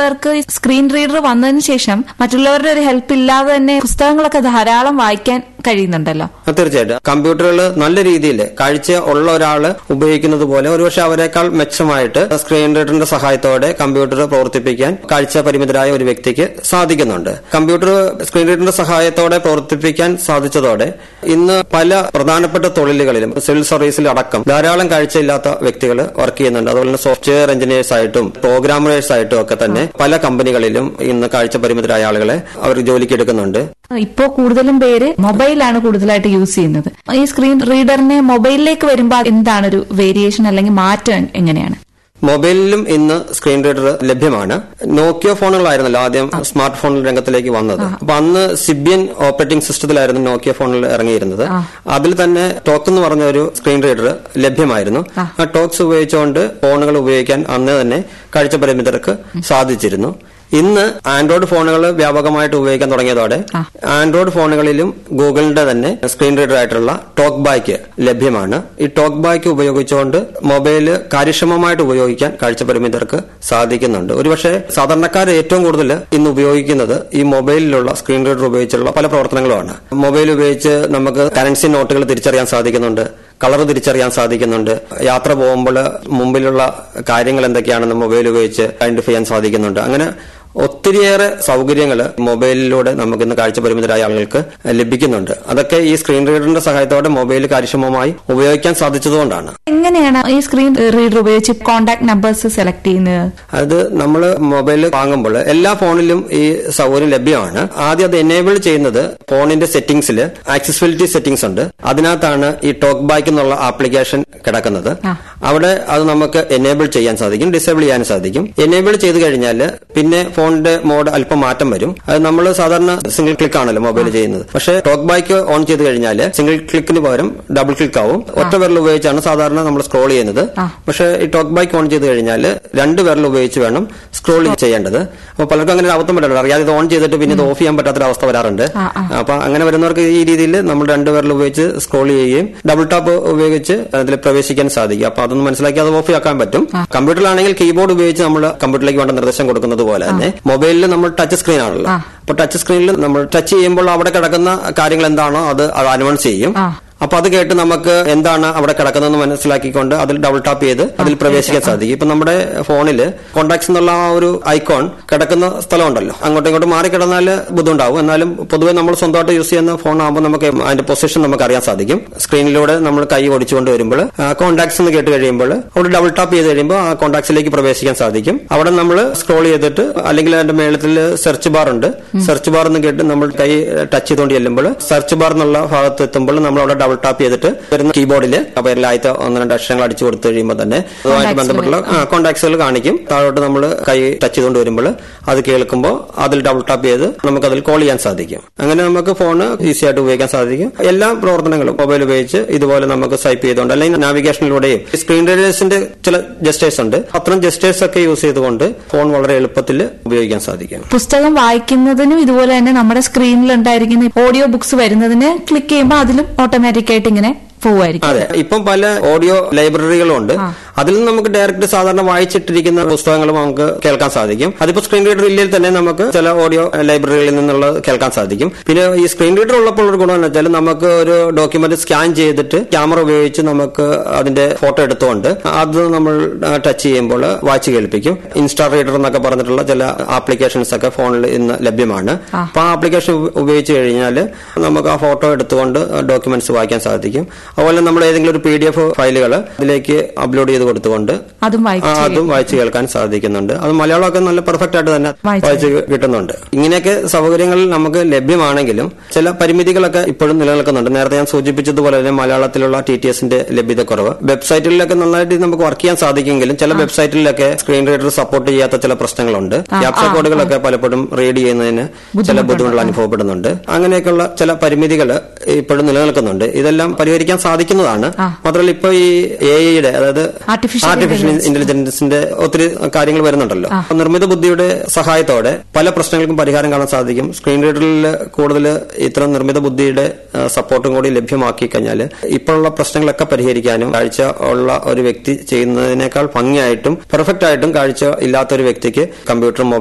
പേർക്ക് screen reader വന്നതിന് ശേഷം മറ്റുള്ളവരുടെ ഒരു ഹെൽപ്പ് ഇല്ലാതെ തന്നെ പുസ്തകങ്ങളൊക്കെ ധാരാളം വായിക്കാൻ കഴിയുന്നുണ്ടല്ലോ ആ, തീർച്ചയായിട്ടും കമ്പ്യൂട്ടറുകൾ നല്ല രീതിയിൽ കാഴ്ച ഉള്ള ഒരാൾ ഉപയോഗിക്കുന്നത് പോലെ ഒരുപക്ഷെ അവരെക്കാൾ മെച്ചമായിട്ട് സ്ക്രീൻ റീഡറിന്റെ സഹായത്തോടെ കമ്പ്യൂട്ടർ പ്രവർത്തിപ്പിക്കാൻ കാഴ്ച പരിമിതരായ ഒരു വ്യക്തിക്ക് സാധിക്കുന്നുണ്ട് കമ്പ്യൂട്ടർ സ്ക്രീൻ റീഡറിന്റെ സഹായത്തോടെ പ്രവർത്തിപ്പിക്കാൻ സാധിച്ചതോടെ ഇന്ന് പല പ്രധാനപ്പെട്ട തൊഴിലുകളിലും സിവിൽ സർവീസിൽ അടക്കം ധാരാളം കാഴ്ചയില്ലാത്ത വ്യക്തികൾ വർക്ക് ചെയ്യുന്നുണ്ട് അതുപോലെ തന്നെ സോഫ്റ്റ്വെയർ എഞ്ചിനീയേഴ്സ് ആയിട്ടും പ്രോഗ്രാമേഴ്സ് ആയിട്ടും ഒക്കെ തന്നെ പല കമ്പനികളിലും ഇന്ന് കാഴ്ച പരിമിതരായ ആളുകളെ അവർ ജോലിക്ക് എടുക്കുന്നുണ്ട് ഇപ്പോൾ കൂടുതലും പേര് മൊബൈലാണ് കൂടുതലായിട്ട് യൂസ് ചെയ്യുന്നത് ഈ സ്ക്രീൻ റീഡറിനെ മൊബൈലിലേക്ക് വരുമ്പോൾ എന്താണ് ഒരു വേരിയേഷൻ അല്ലെങ്കിൽ മാറ്റം എങ്ങനെയാണ് മൊബൈലിലും ഇന്ന് സ്ക്രീൻ റീഡർ ലഭ്യമാണ് നോക്കിയോ ഫോണുകളായിരുന്നല്ലോ ആദ്യം സ്മാർട്ട് ഫോൺ രംഗത്തിലേക്ക് വന്നത് അപ്പൊ അന്ന് സിബിയൻ ഓപ്പറേറ്റിംഗ് സിസ്റ്റത്തിലായിരുന്നു നോക്കിയോ ഫോണിൽ ഇറങ്ങിയിരുന്നത് അതിൽ തന്നെ ടോക്ക് എന്ന് പറഞ്ഞ ഒരു സ്ക്രീൻ റീഡർ ലഭ്യമായിരുന്നു ആ ടോക്സ് ഉപയോഗിച്ചുകൊണ്ട് ഫോണുകൾ ഉപയോഗിക്കാൻ അന്ന് തന്നെ കാഴ്ച പരിമിതർക്ക് സാധിച്ചിരുന്നു ഇന്ന് ആൻഡ്രോയിഡ് ഫോണുകൾ വ്യാപകമായിട്ട് ഉപയോഗിക്കാൻ തുടങ്ങിയതോടെ ആൻഡ്രോയിഡ് ഫോണുകളിലും ഗൂഗിളിന്റെ തന്നെ സ്ക്രീൻ റീഡർ ആയിട്ടുള്ള ടോക്ക് ബാക്ക് ലഭ്യമാണ് ഈ ടോക്ക് ബാക്ക് ഉപയോഗിച്ചുകൊണ്ട് മൊബൈല് കാര്യക്ഷമമായിട്ട് ഉപയോഗിക്കാൻ കാഴ്ച പരിമിതർക്ക് സാധിക്കുന്നുണ്ട് ഒരുപക്ഷെ സാധാരണക്കാർ ഏറ്റവും കൂടുതൽ ഇന്ന് ഉപയോഗിക്കുന്നത് ഈ മൊബൈലിലുള്ള സ്ക്രീൻ റീഡർ ഉപയോഗിച്ചുള്ള പല പ്രവർത്തനങ്ങളുമാണ് മൊബൈൽ ഉപയോഗിച്ച് നമുക്ക് കറൻസി നോട്ടുകൾ തിരിച്ചറിയാൻ സാധിക്കുന്നുണ്ട് കളർ തിരിച്ചറിയാൻ സാധിക്കുന്നുണ്ട് യാത്ര പോകുമ്പോൾ മുമ്പിലുള്ള കാര്യങ്ങൾ എന്തൊക്കെയാണെന്ന് മൊബൈൽ ഉപയോഗിച്ച് ഐഡന്റിഫൈ ചെയ്യാൻ സാധിക്കുന്നുണ്ട് അങ്ങനെ ഒത്തിരിയേറെ സൗകര്യങ്ങൾ മൊബൈലിലൂടെ നമുക്കിന്ന് കാഴ്ച പരിമിതരായ ആളുകൾക്ക് ലഭിക്കുന്നുണ്ട് അതൊക്കെ ഈ സ്ക്രീൻ റീഡറിന്റെ സഹായത്തോടെ മൊബൈൽ കാര്യക്ഷമമായി ഉപയോഗിക്കാൻ സാധിച്ചതുകൊണ്ടാണ് എങ്ങനെയാണ് ഈ സ്ക്രീൻ റീഡർ ഉപയോഗിച്ച് കോൺടാക്ട് നമ്പേഴ്സ് സെലക്ട് ചെയ്യുന്നത് അത് നമ്മൾ മൊബൈൽ വാങ്ങുമ്പോൾ എല്ലാ ഫോണിലും ഈ സൗകര്യം ലഭ്യമാണ് ആദ്യം അത് എനേബിൾ ചെയ്യുന്നത് ഫോണിന്റെ സെറ്റിംഗ്സിൽ ആക്സസിബിലിറ്റി സെറ്റിംഗ്സ് ഉണ്ട് അതിനകത്താണ് ഈ ടോക്ക് ബാക്ക് എന്നുള്ള ആപ്ലിക്കേഷൻ കിടക്കുന്നത് അവിടെ അത് നമുക്ക് എനേബിൾ ചെയ്യാൻ സാധിക്കും ഡിസേബിൾ ചെയ്യാൻ സാധിക്കും എനേബിൾ ചെയ്ത് കഴിഞ്ഞാൽ പിന്നെ ഫോണിന്റെ മോഡ് അല്പം മാറ്റം വരും അത് നമ്മൾ സാധാരണ സിംഗിൾ ക്ലിക്ക് ആണല്ലോ മൊബൈൽ ചെയ്യുന്നത് പക്ഷേ ടോക്ക് ബാക്ക് ഓൺ ചെയ്ത് കഴിഞ്ഞാൽ സിംഗിൾ ക്ലിക്കിന് പകരം ഡബിൾ ക്ലിക്ക് ആവും ഒറ്റ വിരൽ ഉപയോഗിച്ചാണ് സാധാരണ നമ്മൾ സ്ക്രോൾ ചെയ്യുന്നത് പക്ഷേ ഈ ടോക്ക് ബാക്ക് ഓൺ ചെയ്ത് കഴിഞ്ഞാൽ രണ്ട് വിരൽ ഉപയോഗിച്ച് വേണം സ്ക്രോൾ ചെയ്യേണ്ടത് അപ്പൊ പലർക്കും അങ്ങനെ ഒരു അബദ്ധം പറ്റില്ല അറിയാതെ ഇത് ഓൺ ചെയ്തിട്ട് പിന്നെ ഇത് ഓഫ് ചെയ്യാൻ പറ്റാത്തൊരവസ്ഥ വരാറുണ്ട് അപ്പൊ അങ്ങനെ വരുന്നവർക്ക് ഈ രീതിയിൽ നമ്മൾ രണ്ട് വിരൽ ഉപയോഗിച്ച് സ്ക്രോൾ ചെയ്യുകയും ഡബിൾ ടാപ്പ് ഉപയോഗിച്ച് അതിൽ പ്രവേശിക്കാൻ സാധിക്കും അപ്പൊ അതൊന്ന് മനസ്സിലാക്കി അത് ഓഫ് ആക്കാൻ പറ്റും കമ്പ്യൂട്ടറിലാണെങ്കിൽ കീബോർഡ് ഉപയോഗിച്ച് നമ്മൾ കമ്പ്യൂട്ടറിലേക്ക് വേണ്ട നിർദ്ദേശം കൊടുക്കുന്നത് പോലെ തന്നെ മൊബൈലിൽ നമ്മൾ ടച്ച് സ്ക്രീൻ ആണല്ലോ അപ്പൊ ടച്ച് സ്ക്രീനിൽ നമ്മൾ ടച്ച് ചെയ്യുമ്പോൾ അവിടെ കിടക്കുന്ന കാര്യങ്ങൾ എന്താണോ അത് അത് അനൗൺസ് ചെയ്യും അപ്പൊ അത് കേട്ട് നമുക്ക് എന്താണ് അവിടെ കിടക്കുന്നതെന്ന് മനസ്സിലാക്കിക്കൊണ്ട് അതിൽ ഡബിൾ ടാപ്പ് ചെയ്ത് അതിൽ പ്രവേശിക്കാൻ സാധിക്കും ഇപ്പൊ നമ്മുടെ ഫോണിൽ കോണ്ടാക്ട്സ് എന്നുള്ള ആ ഒരു ഐക്കോൺ കിടക്കുന്ന സ്ഥലമുണ്ടല്ലോ അങ്ങോട്ടും ഇങ്ങോട്ടും മാറി കിടന്നാൽ ബുദ്ധിമുട്ടാവും എന്നാലും പൊതുവെ നമ്മൾ സ്വന്തമായിട്ട് യൂസ് ചെയ്യുന്ന ഫോൺ ആകുമ്പോൾ നമുക്ക് അതിന്റെ പൊസിഷൻ നമുക്ക് അറിയാൻ സാധിക്കും സ്ക്രീനിലൂടെ നമ്മൾ കൈ ഓടിച്ചുകൊണ്ട് വരുമ്പോൾ കോണ്ടാക്ട്സ് എന്ന് കേട്ട് കഴിയുമ്പോൾ അവിടെ ഡബിൾ ടാപ്പ് ചെയ്ത് കഴിയുമ്പോൾ ആ കോണ്ടാക്ട്സിലേക്ക് പ്രവേശിക്കാൻ സാധിക്കും അവിടെ നമ്മൾ സ്ക്രോൾ ചെയ്തിട്ട് അല്ലെങ്കിൽ അതിന്റെ മേളത്തിൽ സെർച്ച് ബാർ ഉണ്ട് സെർച്ച് ബാർ എന്ന് കേട്ട് നമ്മൾ കൈ ടച്ച് ചെയ്തുകൊണ്ട് ചെല്ലുമ്പോൾ സെർച്ച് ബാർ എന്നുള്ള ഭാഗത്ത് എത്തുമ്പോൾ നമ്മൾ അവിടെ ഡബിൾ ടാപ്പ് ചെയ്തിട്ട് വരുന്ന കീബോർഡിൽ പേരിൽ ആദ്യത്തെ ഒന്ന് രണ്ട് അക്ഷരങ്ങൾ അടിച്ചു കൊടുത്തു കഴിയുമ്പോൾ തന്നെ അതുമായിട്ട് ബന്ധപ്പെട്ടുള്ള കോണ്ടാക്ട്സുകൾ കാണിക്കും താഴോട്ട് നമ്മൾ കൈ ടച്ച് ചെയ്തുകൊണ്ട് വരുമ്പോൾ അത് കേൾക്കുമ്പോൾ അതിൽ ഡബിൾ ടാപ്പ് ചെയ്ത് നമുക്ക് അതിൽ കോൾ ചെയ്യാൻ സാധിക്കും അങ്ങനെ നമുക്ക് ഫോൺ ഈസി ആയിട്ട് ഉപയോഗിക്കാൻ സാധിക്കും എല്ലാ പ്രവർത്തനങ്ങളും മൊബൈൽ ഉപയോഗിച്ച് ഇതുപോലെ നമുക്ക് സ്വൈപ്പ് ചെയ്തുകൊണ്ട് അല്ലെങ്കിൽ നാവിഗേഷനിലൂടെയും സ്ക്രീൻ റീഡേഴ്സിന്റെ ചില ജസ്റ്റേഴ്സ് ഉണ്ട് അത്തരം ജസ്റ്റേഴ്സ് ഒക്കെ യൂസ് ചെയ്തുകൊണ്ട് ഫോൺ വളരെ എളുപ്പത്തിൽ ഉപയോഗിക്കാൻ സാധിക്കും പുസ്തകം വായിക്കുന്നതിനും ഇതുപോലെ തന്നെ നമ്മുടെ സ്ക്രീനിൽ ഉണ്ടായിരിക്കുന്ന ഓഡിയോ ബുക്സ് വരുന്നതിന് ക്ലിക്ക് ചെയ്യുമ്പോൾ അതിലും ഓട്ടോമാറ്റിക് ആയിട്ട് ഇങ്ങനെ പോവായിരിക്കും അതെ ഇപ്പം പല ഓഡിയോ ലൈബ്രറികളും ഉണ്ട് അതിൽ നിന്ന് നമുക്ക് ഡയറക്റ്റ് സാധാരണ വായിച്ചിട്ടിരിക്കുന്ന പുസ്തകങ്ങളും നമുക്ക് കേൾക്കാൻ സാധിക്കും അതിപ്പോ സ്ക്രീൻ റീഡർ ഇല്ലെങ്കിൽ തന്നെ നമുക്ക് ചില ഓഡിയോ ലൈബ്രറികളിൽ നിന്നുള്ളത് കേൾക്കാൻ സാധിക്കും പിന്നെ ഈ സ്ക്രീൻ റീഡർ ഉള്ളപ്പോൾ ഒരു ഗുണം എന്ന് വെച്ചാൽ നമുക്ക് ഒരു ഡോക്യുമെന്റ് സ്കാൻ ചെയ്തിട്ട് ക്യാമറ ഉപയോഗിച്ച് നമുക്ക് അതിന്റെ ഫോട്ടോ എടുത്തുകൊണ്ട് അത് നമ്മൾ ടച്ച് ചെയ്യുമ്പോൾ വായിച്ച് കേൾപ്പിക്കും ഇൻസ്റ്റാ റീഡർ എന്നൊക്കെ പറഞ്ഞിട്ടുള്ള ചില ആപ്ലിക്കേഷൻസ് ഒക്കെ ഫോണിൽ ഇന്ന് ലഭ്യമാണ് അപ്പൊ ആ ആപ്ലിക്കേഷൻ ഉപയോഗിച്ച് കഴിഞ്ഞാൽ നമുക്ക് ആ ഫോട്ടോ എടുത്തുകൊണ്ട് ഡോക്യുമെന്റ്സ് വായിക്കാൻ സാധിക്കും അതുപോലെ നമ്മൾ ഏതെങ്കിലും ഒരു പി ഡി എഫ് ഫയലുകൾ അതിലേക്ക് അപ്ലോഡ് ചെയ്ത് കൊടുത്തുകൊണ്ട് അതും ആ, വായിച്ചു അതും വായിച്ച് കേൾക്കാൻ സാധിക്കുന്നുണ്ട് അത് മലയാളമൊക്കെ നല്ല പെർഫെക്റ്റ് ആയിട്ട് തന്നെ വായിച്ച് വായിച്ച് കിട്ടുന്നുണ്ട് ഇങ്ങനെയൊക്കെ സൗകര്യങ്ങൾ നമുക്ക് ലഭ്യമാണെങ്കിലും ചില പരിമിതികളൊക്കെ ഇപ്പോഴും നിലനിൽക്കുന്നുണ്ട് നേരത്തെ ഞാൻ സൂചിപ്പിച്ചതുപോലെ തന്നെ മലയാളത്തിലുള്ള ടി ടി എസിന്റെ ലഭ്യതക്കുറവ് വെബ്സൈറ്റിലൊക്കെ നന്നായിട്ട് നമുക്ക് വർക്ക് ചെയ്യാൻ സാധിക്കുമെങ്കിലും ചില വെബ്സൈറ്റിലൊക്കെ സ്ക്രീൻ റീഡർ സപ്പോർട്ട് ചെയ്യാത്ത ചില പ്രശ്നങ്ങളുണ്ട് ക്യാപ്ചർ കോഡുകളൊക്കെ പലപ്പോഴും റീഡ് ചെയ്യുന്നതിന് ചില ബുദ്ധിമുട്ടുകൾ അനുഭവപ്പെടുന്നുണ്ട് അങ്ങനെയൊക്കെയുള്ള ചില പരിമിതികൾ ഇപ്പോഴും നിലനിൽക്കുന്നുണ്ട് ഇതെല്ലാം പരിഹരിക്കാൻ സാധിക്കുന്നതാണ് മാത്രമല്ല ഇപ്പൊ ഈ എ ഐയുടെ അതായത് Artificial ആർട്ടിഫിഷ്യൽ ഇന്റലിജൻസിന്റെ ഒത്തിരി കാര്യങ്ങൾ വരുന്നുണ്ടല്ലോ അപ്പൊ നിർമ്മിത ബുദ്ധിയുടെ സഹായത്തോടെ പല പ്രശ്നങ്ങൾക്കും പരിഹാരം കാണാൻ സാധിക്കും സ്ക്രീൻ റീഡറിൽ കൂടുതൽ ഇത്തരം നിർമ്മിത ബുദ്ധിയുടെ ആ, സപ്പോർട്ടും കൂടി ലഭ്യമാക്കി കഴിഞ്ഞാൽ ഇപ്പോഴുള്ള പ്രശ്നങ്ങളൊക്കെ പരിഹരിക്കാനും കാഴ്ച ഉള്ള ഒരു വ്യക്തി ചെയ്യുന്നതിനേക്കാൾ ഭംഗിയായിട്ടും പെർഫെക്റ്റ് ആയിട്ടും കാഴ്ച ഇല്ലാത്ത ഒരു വ്യക്തിക്ക് കമ്പ്യൂട്ടർ